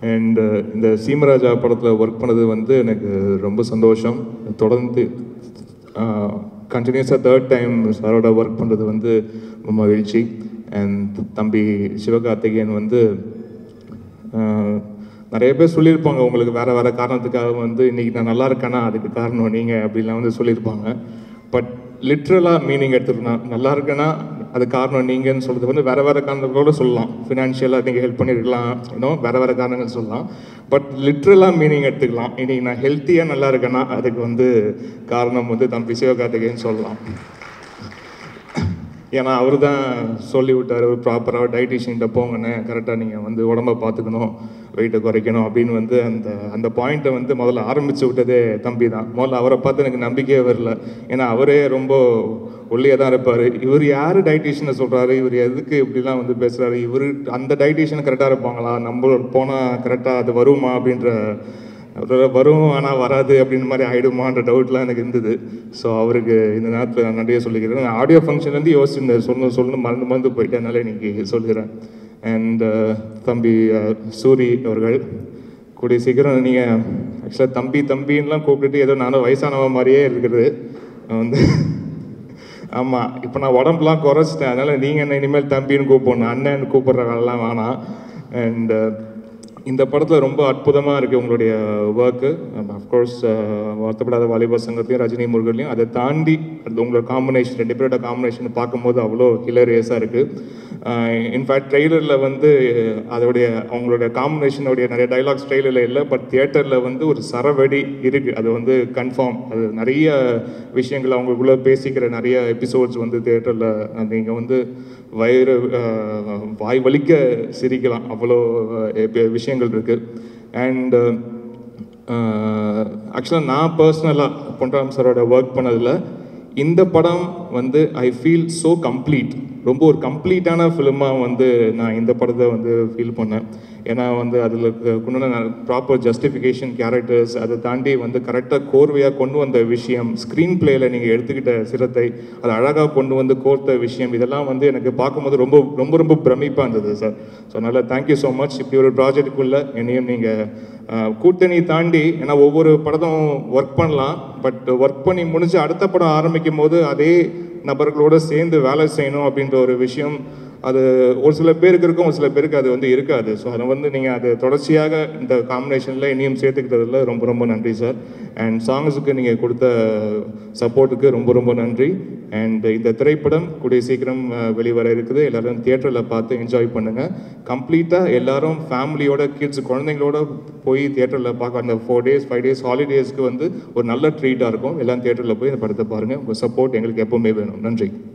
and இந்த சீமராஜா படத்தில் work பண்ணது வந்து எனக்கு ரொம்ப சந்தோஷம் தொடர்ந்து கண்டினியூஸாக தேர்ட் டைம் சாரோட ஒர்க் பண்ணுறது வந்து ரொம்ப மகிழ்ச்சி அண்ட் தம்பி சிவகார்த்திகேயன் வந்து ஆஹ், நிறைய பேர் சொல்லியிருப்பாங்க உங்களுக்கு வேறு வேறு காரணத்துக்காக வந்து இன்றைக்கி நான் நல்லா இருக்கேனா அதுக்கு காரணம் நீங்கள் அப்படிலாம் வந்து சொல்லியிருப்பாங்க பட் லிட்ரலாக மீனிங் எடுத்துக்கணும் நல்லா இருக்கேன்னா அது காரணம் நீங்கன்னு சொல்கிறது வந்து வேறு வேறு காரணங்களோட சொல்லலாம் ஃபினான்ஷியலாக நீங்கள் ஹெல்ப் பண்ணியிருக்கலாம் இன்னும் வேறு வேறு காரணங்கள் சொல்லலாம் பட் லிட்ரலாக மீனிங் எடுத்துக்கலாம் இன்னைக்கு நான் ஹெல்த்தியாக நல்லா இருக்கேன்னா அதுக்கு வந்து காரணம் வந்து தம்பி சிவகார்த்திகேயன் சொல்லலாம் ஏன்னா அவர் தான் சொல்லி விட்டார் ஒரு ப்ராப்பராக டயட்டிஷியன்ட்ட போங்கண்ணே கரெக்டாக நீங்கள் வந்து உடம்ப பார்த்துக்கணும் வெயிட்டை குறைக்கணும் அப்படின்னு வந்து அந்த அந்த பாயிண்ட்டை வந்து முதல்ல ஆரம்பித்து விட்டதே தம்பி தான் முதல்ல அவரை பார்த்து எனக்கு நம்பிக்கையே வரல ஏன்னா அவரே ரொம்ப ஒல்லியாக தான் இருப்பார் இவர் யார் டயட்டிஷியனை சொல்கிறாரு இவர் எதுக்கு இப்படிலாம் வந்து பேசுகிறாரு இவர் அந்த டயட்டிஷியன் கரெக்டாக இருப்பாங்களா நம்ம போனால் கரெக்டாக அது வருமா அப்படின்ற ஒரு வரும் ஆனால் வராது அப்படின்னு மாதிரி ஆயிடுமான்ற டவுட்லாம் எனக்கு இருந்தது ஸோ அவருக்கு இந்த நேரத்தில் நான் நிறைய சொல்லிக்கிறேன் நான் ஆடியோ ஃபங்க்ஷன்லேருந்து யோசிச்சிருந்தேன் சொல்லணும் சொல்லணும் மறந்து மறந்து போயிட்டேனால இன்னைக்கு சொல்லிக்கிறேன் அண்ட் தம்பி அஹ், சூரி அவர்கள் கூடிய சீக்கிரம் நீங்கள் ஆக்சுவலாக தம்பி தம்பின்லாம் கூப்பிட்டுட்டு ஏதோ நானும் வயசானவ மாதிரியே இருக்கிறது நான் வந்து ஆமாம் இப்போ நான் உடம்புலாம் குறைச்சிட்டேன் அதனால் நீங்கள் என்ன இனிமேல் தம்பின்னு கூப்பிடணும் அண்ணன் கூப்பிட்ற வேலைலாம் வேணாம் அண்ட் இந்த படத்தில் ரொம்ப அற்புதமாக இருக்குது உங்களுடைய ஒர்க்கு அஃப்கோர்ஸ் வருத்தப்படாத வாலிபர் சங்கத்தையும் ரஜினி முருகன்லையும் அதை தாண்டி அது உங்களோட காம்பினேஷன் ரெண்டு பேரோட காம்பினேஷன் பார்க்கும்போது அவ்வளோ ஹிலரியஸாக இருக்குது இன்ஃபேக்ட் ட்ரெய்லரில் வந்து அதோடைய அவங்களுடைய காம்பினேஷனுடைய நிறைய டைலாக்ஸ் ட்ரெய்லரில் இல்லை பட் தியேட்டரில் வந்து ஒரு சரவெடி இருக்குது அது வந்து கன்ஃபார்ம் அது நிறைய விஷயங்கள் அவங்களுக்குள்ளே பேசிக்கிற நிறைய எபிசோட்ஸ் வந்து தியேட்டரில் நீங்கள் வந்து வயிறு அஹ், வாய் வலிக்க சிரிக்கலாம் அவ்வளோ அஹ், விஷயங்கள் இருக்குது அண்ட் ஆக்சுவலாக நான் பர்சனலாக பொன்ராம் சாரோட ஒர்க் பண்ணதில் இந்த படம் வந்து ஐ ஃபீல் ஸோ கம்ப்ளீட் ரொம்ப ஒரு கம்ப்ளீட்டான ஃபிலிமாக வந்து நான் இந்த படத்தை வந்து ஃபீல் பண்ணேன் ஏன்னா வந்து அதில் கொண்டு ப்ராப்பர் ஜஸ்டிஃபிகேஷன் கேரக்டர்ஸ் அதை தாண்டி வந்து கரெக்டாக கோர்வையாக கொண்டு வந்த விஷயம் ஸ்க்ரீன் பிளேயில் நீங்கள் எடுத்துக்கிட்ட சிரத்தை அதை அழகாக கொண்டு வந்து கோர்த்த விஷயம் இதெல்லாம் வந்து எனக்கு பார்க்கும்போது ரொம்ப ரொம்ப ரொம்ப பிரமிப்பாக இருந்தது சார் ஸோ அதனால் தேங்க்யூ ஸோ மச் இப்படி ஒரு ப்ராஜெக்ட்டுக்குள்ளே என்னையும் நீங்கள் கூட்டணி தாண்டி ஏன்னா ஒவ்வொரு படத்தும் ஒர்க் பண்ணலாம் பட் ஒர்க் பண்ணி முடிஞ்சு அடுத்த படம் ஆரம்பிக்கும் போது அதே நபர்களோட சேர்ந்து வேலை செய்யணும் அப்படின்ற ஒரு விஷயம் அது ஒரு சில பேருக்கு இருக்கும் ஒரு சில பேருக்கு அது வந்து இருக்காது ஸோ அதை வந்து நீங்கள் அது தொடர்ச்சியாக இந்த காம்பினேஷனில் இனியும் சேர்த்துக்கிட்டதில் ரொம்ப ரொம்ப நன்றி சார் அண்ட் சாங்ஸுக்கு நீங்கள் கொடுத்த சப்போர்ட்டுக்கு ரொம்ப ரொம்ப நன்றி அண்ட் இந்த திரைப்படம் கூடிய சீக்கிரம் அஹ், வெளிவர இருக்குது எல்லாரும் தியேட்டரில் பார்த்து என்ஜாய் பண்ணுங்கள் கம்ப்ளீட்டாக எல்லாரும் ஃபேமிலியோட கிட்ஸ் குழந்தைங்களோட போய் தியேட்டரில் பார்க்க அந்த ஃபோர் டேஸ் ஃபைவ் டேஸ் ஹாலிடேஸ்க்கு வந்து ஒரு நல்ல ட்ரீட்டாக இருக்கும் எல்லாம் தியேட்டரில் போய் இந்த படத்தை பாருங்கள் உங்கள் சப்போர்ட் எங்களுக்கு எப்பவுமே வேணும் நன்றி